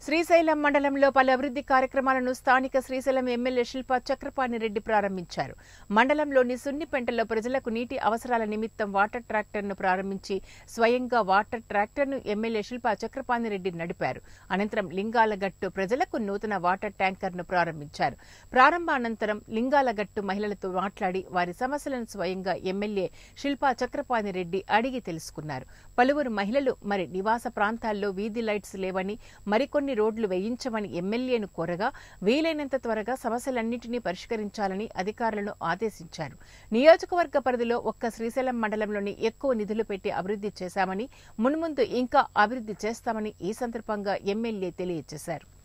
శ్రీశైలం మండలంలో పలు అభివృద్ధి కార్యక్రమాలను స్థానిక శ్రీశైలం ఎమ్మెల్యే శిల్పా చక్రపాణి రెడ్డి ప్రారంభించారు మండలంలోని సున్నిపెంటలో ప్రజలకు నీటి అవసరాల నిమిత్తం వాటర్ ట్రాక్టర్ను ప్రారంభించి స్వయంగా వాటర్ ట్రాక్టర్ను ఎమ్మెల్యే శిల్పా చక్రపాణి రెడ్డి నడిపారు అనంతరం లింగాలగట్టు ప్రజలకు నూతన వాటర్ ట్యాంకర్ను ప్రారంభించారు ప్రారంభానంతరం లింగాలగట్టు మహిళలతో మాట్లాడి వారి సమస్యలను స్వయంగా ఎమ్మెల్యే శిల్పా చక్రపాణి రెడ్డి అడిగి తెలుసుకున్నారు పలువురు మహిళలు మరి నివాస ప్రాంతాల్లో వీధి లైట్స్ లేవని మరికొన్ని రోడ్లు వేయించమని ఎమ్మెల్యేను కోరగా వీలైనంత త్వరగా సమస్యలన్నింటినీ పరిష్కరించాలని అధికారులను ఆదేశించారు నియోజకవర్గ పరిధిలో ఒక్క శ్రీశైలం మండలంలోని ఎక్కువ నిధులు పెట్టి అభివృద్ధి చేశామని మున్ముందు ఇంకా అభివృద్ధి చేస్తామని ఈ సందర్భంగా ఎమ్మెల్యే తెలియజేశారు